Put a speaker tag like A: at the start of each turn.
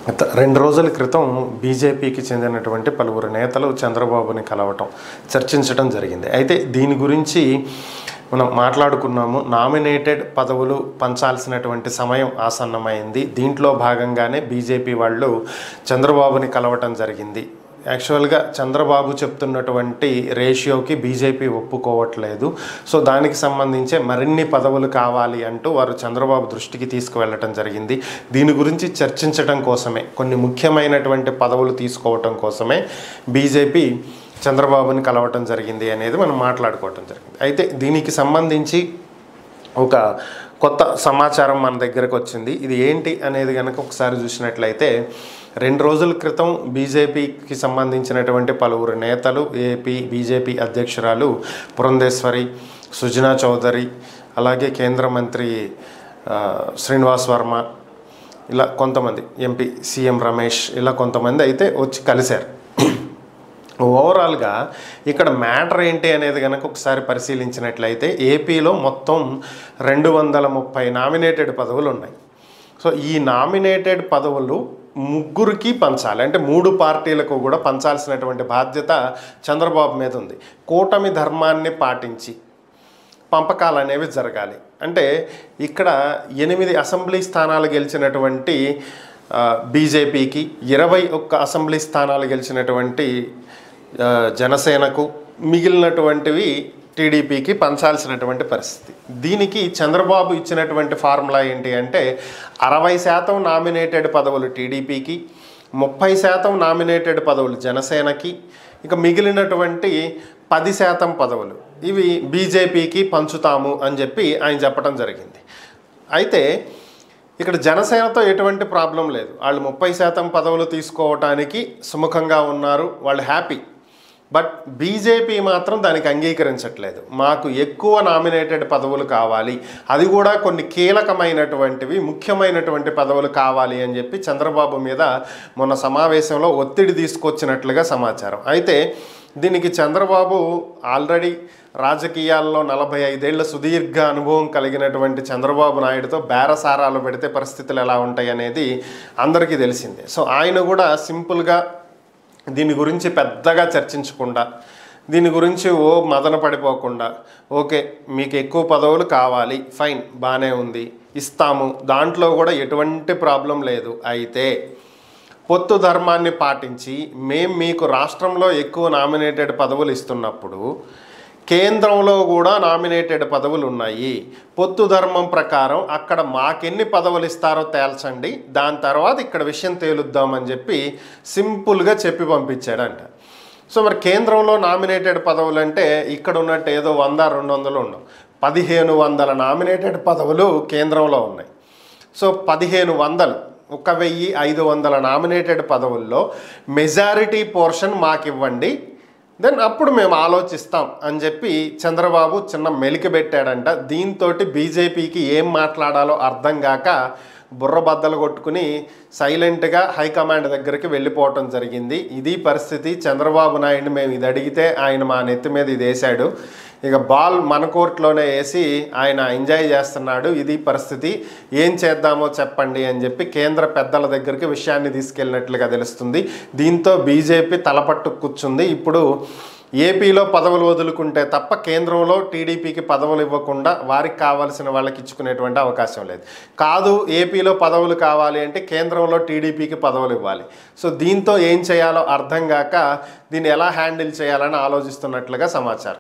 A: గత రెండు రోజుల క్రితం బీజేపీకి చెందినటువంటి పలువురు నేతలు చంద్రబాబుని కలవటం చర్చించడం జరిగింది అయితే దీని గురించి మనం మాట్లాడుకున్నాము నామినేటెడ్ పదవులు పంచాల్సినటువంటి సమయం ఆసన్నమైంది దీంట్లో భాగంగానే బీజేపీ వాళ్ళు చంద్రబాబుని కలవటం జరిగింది యాక్చువల్గా చంద్రబాబు చెప్తున్నటువంటి రేషియోకి బీజేపీ ఒప్పుకోవట్లేదు సో దానికి సంబంధించే మరిన్ని పదవులు కావాలి అంటూ వారు చంద్రబాబు దృష్టికి తీసుకువెళ్ళటం జరిగింది దీని గురించి చర్చించడం కోసమే కొన్ని ముఖ్యమైనటువంటి పదవులు తీసుకోవటం కోసమే బీజేపీ చంద్రబాబుని కలవటం జరిగింది అనేది మనం మాట్లాడుకోవటం జరిగింది అయితే దీనికి సంబంధించి ఒక కొత్త సమాచారం మన దగ్గరకు వచ్చింది ఇది ఏంటి అనేది కనుక ఒకసారి చూసినట్లయితే రెండు రోజుల క్రితం బీజేపీకి సంబంధించినటువంటి పలువురు నేతలు ఏపీ బీజేపీ అధ్యక్షురాలు పురంధేశ్వరి సుజనా చౌదరి అలాగే కేంద్ర మంత్రి ఆ, శ్రీనివాస్ వర్మ ఇలా కొంతమంది ఎంపీ సీఎం రమేష్ ఇలా కొంతమంది అయితే వచ్చి కలిశారు ఓవరాల్గా ఇక్కడ మ్యాటర్ ఏంటి అనేది కనుక ఒకసారి పరిశీలించినట్లయితే ఏపీలో మొత్తం రెండు వందల ముప్పై నామినేటెడ్ పదవులు ఉన్నాయి సో ఈ నామినేటెడ్ పదవులు ముగ్గురికి పంచాలి అంటే మూడు పార్టీలకు కూడా పంచాల్సినటువంటి బాధ్యత చంద్రబాబు మీద ఉంది కూటమి ధర్మాన్ని పాటించి పంపకాలు అనేవి జరగాలి అంటే ఇక్కడ ఎనిమిది అసెంబ్లీ స్థానాలు గెలిచినటువంటి ఆ, బీజేపీకి ఇరవై ఒక్క అసెంబ్లీ స్థానాలు గెలిచినటువంటి ఆ, జనసేనకు మిగిలినటువంటివి టీడీపీకి పంచాల్సినటువంటి పరిస్థితి దీనికి చంద్రబాబు ఇచ్చినటువంటి ఫార్ములా ఏంటి అంటే అరవై శాతం నామినేటెడ్ పదవులు టీడీపీకి ముప్పై శాతం నామినేటెడ్ పదవులు జనసేనకి ఇక మిగిలినటువంటి పది శాతం పదవులు ఇవి బీజేపీకి పంచుతాము అని చెప్పి ఆయన చెప్పడం జరిగింది అయితే ఇక్కడ జనసేనతో ఎటువంటి ప్రాబ్లం లేదు వాళ్ళు ముప్పై శాతం పదవులు తీసుకోవటానికి సుముఖంగా ఉన్నారు వాళ్ళు హ్యాపీ బట్ బీజేపీ మాత్రం దానికి అంగీకరించట్లేదు మాకు ఎక్కువ నామినేటెడ్ పదవులు కావాలి అది కూడా కొన్ని కీలకమైనటువంటివి ముఖ్యమైనటువంటి పదవులు కావాలి అని చెప్పి చంద్రబాబు మీద మొన్న సమావేశంలో ఒత్తిడి తీసుకొచ్చినట్లుగా సమాచారం అయితే దీనికి చంద్రబాబు ఆల్రెడీ రాజకీయాల్లో నలభై ఐదేళ్ల సుదీర్ఘ అనుభవం కలిగినటువంటి చంద్రబాబు నాయుడుతో బేరసారాలు పెడితే పరిస్థితులు ఎలా ఉంటాయి అనేది అందరికీ తెలిసిందే సో ఆయన కూడా సింపుల్గా దీని గురించి పెద్దగా చర్చించకుండా దీని గురించి ఓ మదన పడిపోకుండా ఓకే మీకు ఎక్కువ పదవులు కావాలి ఫైన్ బాగానే ఉంది ఇస్తాము దాంట్లో కూడా ఎటువంటి ప్రాబ్లం లేదు అయితే పొత్తు ధర్మాన్ని పాటించి మేం మీకు రాష్ట్రంలో ఎక్కువ నామినేటెడ్ పదవులు ఇస్తున్నప్పుడు కేంద్రంలో కూడా నామినేటెడ్ పదవులు ఉన్నాయి పొత్తు ధర్మం ప్రకారం అక్కడ మాకెన్ని పదవులు ఇస్తారో తేల్చండి దాని తర్వాత ఇక్కడ విషయం తేలుద్దామని చెప్పి సింపుల్గా చెప్పి పంపించాడంట సో మరి కేంద్రంలో నామినేటెడ్ పదవులు అంటే ఇక్కడ ఉన్నట్టు ఏదో వంద రెండు వందలు ఉండవు పదిహేను వందల నామినేటెడ్ పదవులు కేంద్రంలో ఉన్నాయి సో పదిహేను వందలు ఒక వెయ్యి ఐదు వందల నామినేటెడ్ పదవుల్లో మెజారిటీ పోర్షన్ మాకు ఇవ్వండి దెన్ అప్పుడు మేము ఆలోచిస్తాం అని చెప్పి చంద్రబాబు చిన్న మెలికి పెట్టాడంట దీంతో బీజేపీకి ఏం మాట్లాడాలో అర్థం కాక బుర్ర బద్దలు కొట్టుకుని సైలెంట్గా హైకమాండ్ దగ్గరికి వెళ్ళిపోవటం జరిగింది ఇది పరిస్థితి చంద్రబాబు నాయుడు మేము ఇది అడిగితే ఆయన మా నెత్తి మీద ఇది వేశాడు ఇక బాల్ మన కోర్టులోనే వేసి ఆయన ఎంజాయ్ చేస్తున్నాడు ఇది పరిస్థితి ఏం చేద్దామో చెప్పండి అని చెప్పి కేంద్ర పెద్దల దగ్గరికి విషయాన్ని తీసుకెళ్ళినట్లుగా తెలుస్తుంది దీంతో బీజేపీ తలపట్టు కూర్చుంది ఇప్పుడు ఏపీలో పదవులు వదులుకుంటే తప్ప కేంద్రంలో టీడీపీకి పదవులు ఇవ్వకుండా వారికి కావాల్సిన వాళ్ళకి ఇచ్చుకునేటువంటి అవకాశం లేదు కాదు ఏపీలో పదవులు కావాలి అంటే కేంద్రంలో టీడీపీకి పదవులు ఇవ్వాలి సో దీంతో ఏం చేయాలో అర్థం కాక దీన్ని ఎలా హ్యాండిల్ చేయాలని ఆలోచిస్తున్నట్లుగా సమాచారం